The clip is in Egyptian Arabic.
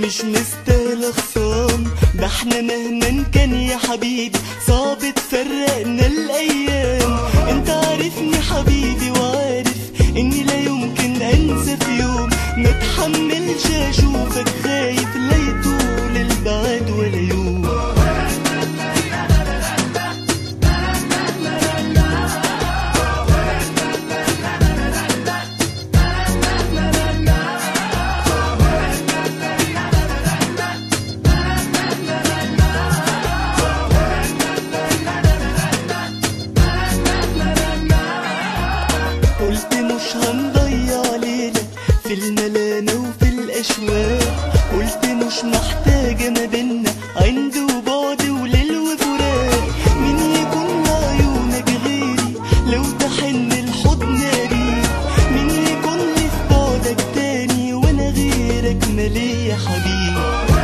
مش مستاهلة خصام ده احنا مهما كان يا حبيبي صعب تفرقنا الايام انت عارفني حبيبي وعارف اني لا يمكن انسى في يوم ما اتحملش اشوفك خايف لا يطول البعد ولا يوم قلت مش هنضيع ليلة في الملامة وفي الأشواق قلت مش محتاجة ما بينا عند وبعد وليل وفراق مين يكون عيونك غيري لو تحن الحضن قريب مين يكون لي في بعدك تاني وانا غيرك مالي يا حبيبي